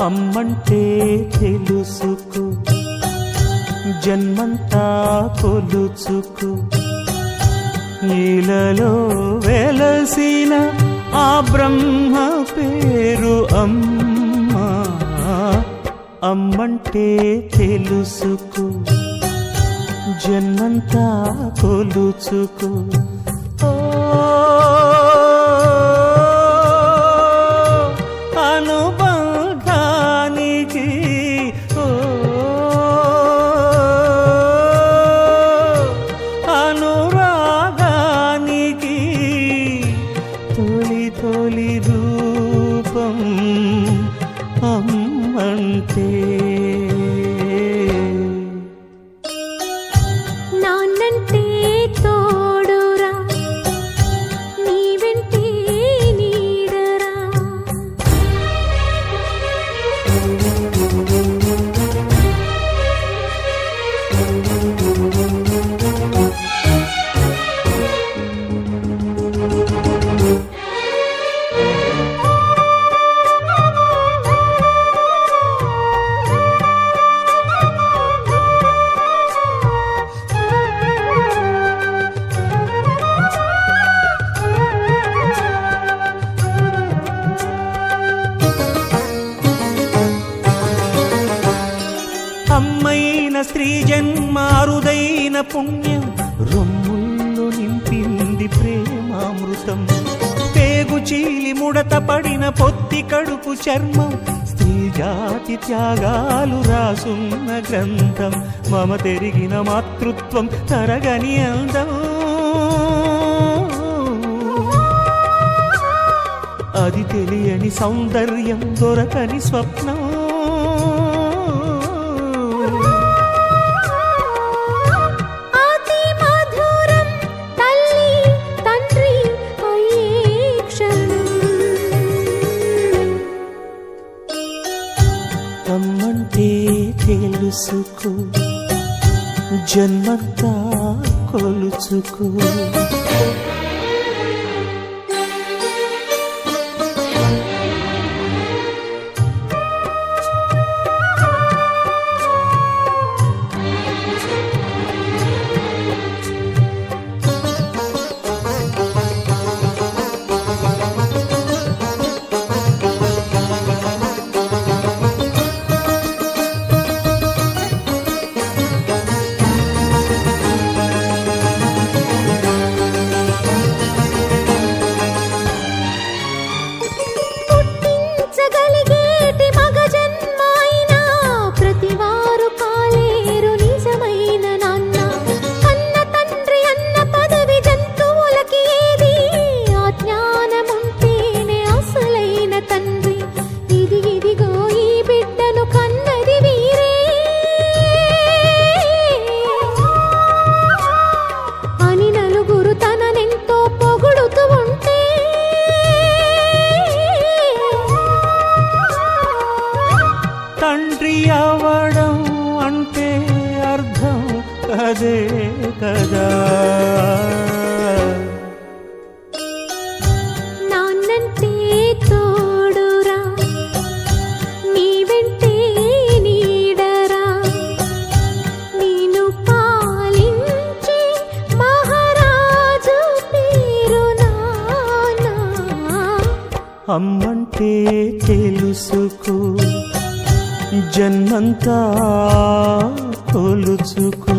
అమ్మంటే తెలుసుకో జన్మంతా కొలుచుకు ఈలలో వెలసిన ఆ బ్రహ్మ పేరు అమ్మా అమ్మంటే తెలుసుకో జన్మంతా కొలుచుకు ఓ అనుబంధానికి ఓ అనురాగానికి తొలి తొలి రూపం అమ్మంటే నాన్నంటే తోడురా నీ వెంటే నీడరా అమ్మైన స్త్రీ జన్మ అరుదైన పుణ్యం రొమ్ముల్లో నింపింది ప్రేమామృతం పేగు చీలి ముడత పడిన పొత్తి కడుపు చర్మం స్త్రీ జాతి త్యాగాలు రాసున్న గ్రంథం మమ తెరిగిన మాతృత్వం తరగని అందం అది తెలియని సౌందర్యం దొరకని స్వప్నం అతి మధురం తల్లి తండ్రి అయ్యే క్షణం అమ్మంటే తెలుసుకో జన్మంతా కొలుచుకో పుట్టించగలిగేటి మగ జన్మ అయినా ప్రతివారు కాలేరు నిజమైన నాన్న కన్న తండ్రి అన్న పదవి జంతువులకి ఏది ఆ జ్ఞానముంటేనే అసలైన తండ్రి ఇది ఇదిగో ఈ బిడ్డను కన్నది వీరే అని నలుగురు తననెంతో పొగుడుతూ ఉంటే తండ్రి అవడం అంటే అర్థం అదే కదా నాన్నంటే తోడురా నీ వెంటే నీడరా నేను పాలించే మహారాజు పేరు నానా అమ్మంటే తెలుసుకో జన్మంతా కొలుచుకో